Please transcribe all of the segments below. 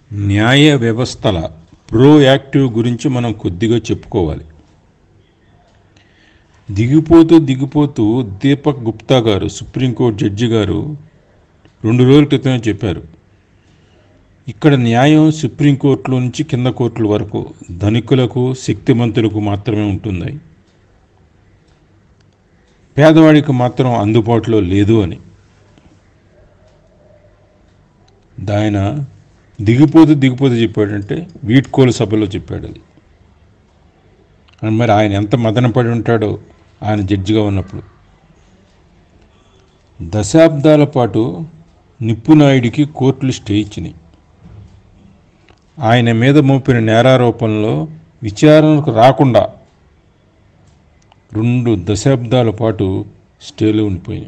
న్యాయ వ్యవస్థల ప్రోయాక్టివ్ గురించి మనం కొద్దిగా చెప్పుకోవాలి దిగిపోతూ దిగిపోతూ దీపక్ గుప్తా గారు సుప్రీంకోర్టు జడ్జి గారు రెండు రోజుల క్రితమే చెప్పారు ఇక్కడ న్యాయం సుప్రీంకోర్టులో నుంచి కింద కోర్టుల వరకు ధనికులకు శక్తిమంతులకు మాత్రమే ఉంటుంది పేదవాడికి మాత్రం అందుబాటులో లేదు అని ఆయన దిగిపోతూ దిగిపోతూ చెప్పాడంటే వీడ్కోలు సభలో చెప్పాడు అది అని మరి ఆయన ఎంత మదనపడి ఉంటాడో ఆయన జడ్జిగా ఉన్నప్పుడు దశాబ్దాల పాటు నిప్పునాయుడికి కోర్టులు స్టే ఇచ్చినాయి ఆయన మీద మోపిన నేరారోపణలో విచారణకు రాకుండా రెండు దశాబ్దాల పాటు స్టేలో ఉండిపోయినాయి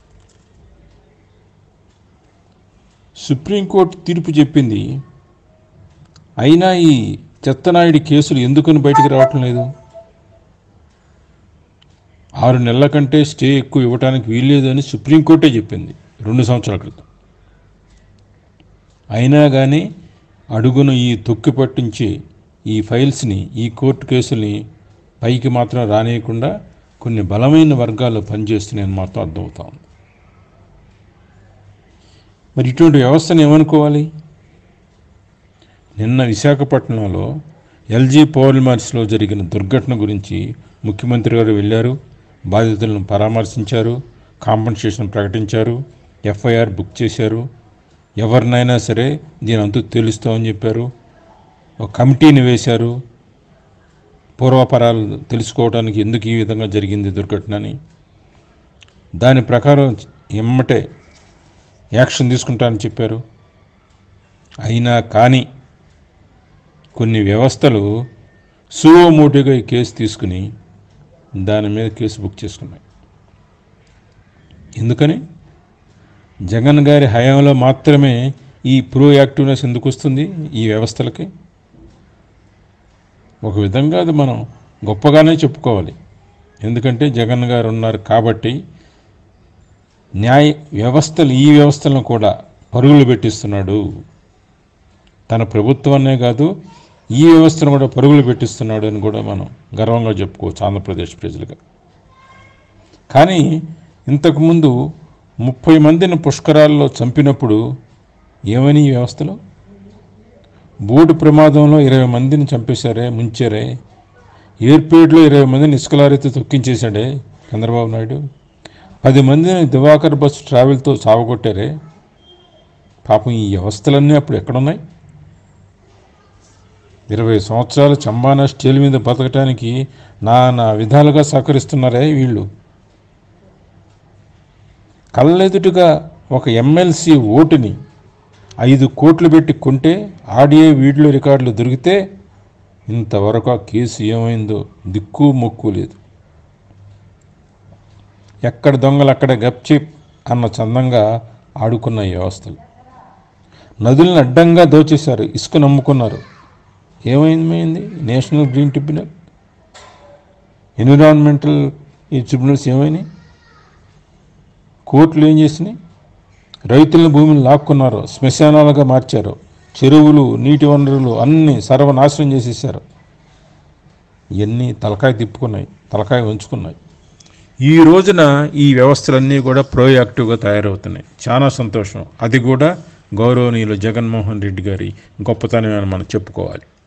సుప్రీంకోర్టు తీర్పు చెప్పింది అయినా ఈ చెత్తనాయుడి కేసులు ఎందుకని బయటికి రావటం లేదు ఆరు నెలల కంటే స్టే ఎక్కువ ఇవ్వడానికి వీల్లేదు అని సుప్రీంకోర్టే చెప్పింది రెండు సంవత్సరాల క్రితం అయినా కానీ అడుగున ఈ తొక్కి పట్టించి ఈ ఫైల్స్ని ఈ కోర్టు కేసుల్ని పైకి మాత్రం రానియకుండా కొన్ని బలమైన వర్గాలు పనిచేస్తున్నాయని మాత్రం అర్థమవుతా ఉంది మరి ఇటువంటి వ్యవస్థను ఏమనుకోవాలి నిన్న విశాఖపట్నంలో ఎల్జీ పౌర్ణమార్స్లో జరిగిన దుర్ఘటన గురించి ముఖ్యమంత్రి గారు వెళ్ళారు బాధితులను పరామర్శించారు కాంపన్సేషన్ ప్రకటించారు ఎఫ్ఐఆర్ బుక్ చేశారు ఎవరినైనా సరే దీని అంతు తెలుస్తామని చెప్పారు ఒక కమిటీని వేశారు పూర్వపరాలు తెలుసుకోవడానికి ఎందుకు ఈ విధంగా జరిగింది దుర్ఘటన అని దాని ప్రకారం ఎమ్మటే యాక్షన్ తీసుకుంటానని చెప్పారు అయినా కానీ కొన్ని వ్యవస్థలు సువోమోటిగా ఈ కేసు తీసుకుని దాని మీద కేసు బుక్ చేసుకున్నాయి ఎందుకని జగన్ గారి హయాంలో మాత్రమే ఈ ప్రో యాక్టివ్నెస్ ఎందుకు వస్తుంది ఈ వ్యవస్థలకి ఒక విధంగా అది మనం గొప్పగానే చెప్పుకోవాలి ఎందుకంటే జగన్ గారు ఉన్నారు కాబట్టి న్యాయ వ్యవస్థలు ఈ వ్యవస్థలను కూడా పరుగులు పెట్టిస్తున్నాడు తన ప్రభుత్వాన్నే కాదు ఈ వ్యవస్థను కూడా పరుగులు పెట్టిస్తున్నాడు అని కూడా మనం గర్వంగా చెప్పుకోవచ్చు ఆంధ్రప్రదేశ్ ప్రజలుగా కానీ ఇంతకుముందు ముప్పై మందిని పుష్కరాల్లో చంపినప్పుడు ఏమని ఈ వ్యవస్థలో బోటు ప్రమాదంలో ఇరవై మందిని చంపేశారే ముంచారే ఎయిర్పోర్ట్లో ఇరవై మందిని ఇసుకలారీతో తొక్కించేశాడే చంద్రబాబు నాయుడు పది మందిని దివాకర్ బస్సు ట్రావెల్తో సావగొట్టారే పాపం ఈ వ్యవస్థలన్నీ అప్పుడు ఎక్కడున్నాయి ఇరవై సంవత్సరాలు చంబానా స్టేల్ మీద బతకటానికి నానా విధాలుగా సహకరిస్తున్నారే వీళ్ళు కళ్ళెదుటుగా ఒక ఎమ్మెల్సీ ఓటుని ఐదు కోట్లు పెట్టి కొంటే ఆడియో వీడియో రికార్డులు దొరికితే ఇంతవరకు ఆ కేసు ఏమైందో దిక్కు మొక్కు లేదు ఎక్కడ దొంగలు అక్కడ గప్చిప్ అన్న చందంగా ఆడుకున్న ఈ వ్యవస్థలు నదులను అడ్డంగా దోచేశారు ఇసుక నమ్ముకున్నారు ఏమైంది నేషనల్ గ్రీన్ ట్రిబ్యునల్ ఎన్విరాన్మెంటల్ ఈ ట్రిబ్యునల్స్ ఏమైనాయి కోర్టులు ఏం చేసినాయి రైతుల భూమిని లాక్కున్నారు శ్మశానాలుగా మార్చారు చెరువులు నీటి వనరులు అన్నీ సర్వనాశనం చేసేసారు ఇవన్నీ తలకాయ తిప్పుకున్నాయి తలకాయ ఉంచుకున్నాయి ఈ రోజున ఈ వ్యవస్థలన్నీ కూడా ప్రోయాక్టివ్గా తయారవుతున్నాయి చాలా సంతోషం అది కూడా గౌరవనీయులు జగన్మోహన్ రెడ్డి గారి గొప్పతనమే అని మనం చెప్పుకోవాలి